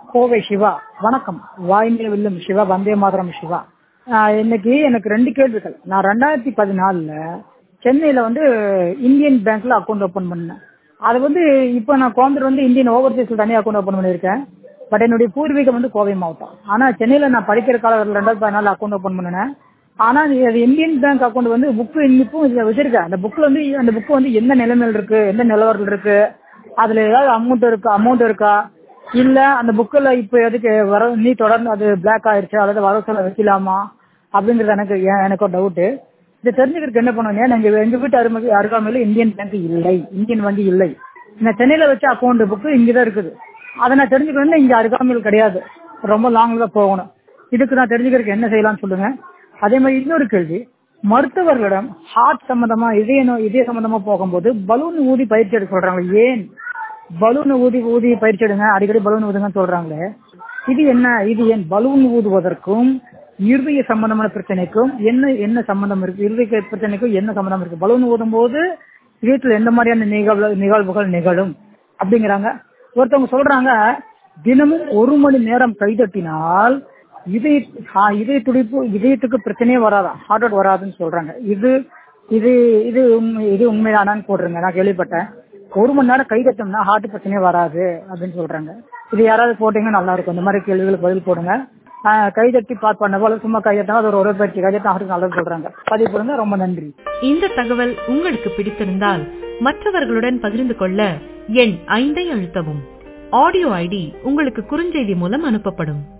கோவை சிவா வணக்கம் வாய்மையில் வில்லும் சிவா வந்தே மாதரம் சிவா ஆஹ் இன்னைக்கு எனக்கு ரெண்டு கேள்விகள் நான் ரெண்டாயிரத்தி பதினாலுல சென்னையில வந்து இந்தியன் பேங்க்ல அக்கௌண்ட் ஓபன் பண்ணேன் அது வந்து இப்போ நான் கோயம்புத்தூர் வந்து இந்தியன் ஓவர்சீஸ்ல தனியாக அக்கௌண்ட் ஓபன் பண்ணியிருக்கேன் பட் என்னுடைய பூர்வீகம் வந்து கோவை மாவட்டம் ஆனா சென்னையில நான் படிக்கிற காலத்தில் ரெண்டாயிரத்தி பதினாலு அக்கௌண்ட் ஓபன் பண்ணினேன் ஆனா அது இந்தியன் பேங்க் அக்கௌண்ட் வந்து புக்கு இன்னிப்பும் இதுல வச்சிருக்கேன் அந்த புக்ல வந்து அந்த புக் வந்து எந்த நிலைமையில் இருக்கு எந்த நிலவரத்தில் இருக்கு அதுல ஏதாவது அமௌண்ட் இருக்கா அமௌண்ட் இருக்கா இல்ல அந்த புக்கில் இப்போ எதுக்கு வர நீ தொடர்ந்து அது பிளாக் ஆயிருச்சு அதாவது வர சொல்ல வைக்கலாமா அப்படிங்கிறது எனக்கு ஏன் எனக்கு ஒரு டவுட்டு இதை தெரிஞ்சுக்கிறதுக்கு என்ன பண்ணுவீங்க நாங்க எங்க வீட்டு அருமை அருகாமையில இந்தியன் பேங்க் இல்லை இந்தியன் வங்கி இல்லை நான் சென்னையில வச்ச அக்கௌண்ட் புக்கு இங்கதான் இருக்குது அதை நான் தெரிஞ்சுக்கணும்னா இங்க அருகாமையில் கிடையாது ரொம்ப லாங்ல தான் போகணும் இதுக்கு நான் தெரிஞ்சுக்கிறதுக்கு என்ன செய்யலாம்னு சொல்லுங்க அதே மாதிரி இன்னொரு கேள்வி மருத்துவர்களிடம் ஹார்ட் சம்பந்தமா இதய நோய் இதய சம்பந்தமா போகும்போது பலூன் ஊதி பயிற்சி எடுக்க சொல்றாங்க ஏன் பலூன் ஊதி ஊதி பயிற்சி எடுங்க அடிக்கடி பலூன் ஊதுங்கன்னு சொல்றாங்களே இது என்ன இது ஏன் பலூன் ஊதுவதற்கும் இருதய சம்பந்தமான பிரச்சனைக்கும் என்ன என்ன சம்பந்தம் இருக்கு இருதய பிரச்சனைக்கும் என்ன சம்பந்தம் இருக்கு பலூன் ஊதும் போது வீட்டுல எந்த மாதிரியான நிகழ்வு நிகழ்வுகள் நிகழும் அப்படிங்கிறாங்க ஒருத்தவங்க சொல்றாங்க தினமும் ஒரு மணி நேரம் கைதட்டினால் இதய இதய துடிப்பு இதயத்துக்கு பிரச்சனையே வராதா ஹார்ட் அட்டாக் வராதுன்னு சொல்றாங்க இது இது இது உண்மை இது உண்மைதானான்னு போடுறேங்க நான் கேள்விப்பட்டேன் ஒரு மணி நேரம் கை தட்டோம்னா ஹார்ட் பிரச்சனையே வராது அப்படின்னு சொல்றாங்க இது யாராவது போட்டீங்கன்னா நல்லா இருக்கும் இந்த மாதிரி கேள்விகளுக்கு பதில் போடுங்க கை தட்டி பாஸ் பண்ண போல சும்மா கை தட்டா அது ஒரு உடற்பயிற்சி கை தட்டா ஹார்ட் நல்லது சொல்றாங்க பதிவு போடுங்க ரொம்ப நன்றி இந்த தகவல் உங்களுக்கு பிடித்திருந்தால் மற்றவர்களுடன் பகிர்ந்து கொள்ள எண் ஐந்தை அழுத்தவும் ஆடியோ ஐடி உங்களுக்கு குறுஞ்செய்தி மூலம் அனுப்பப்படும்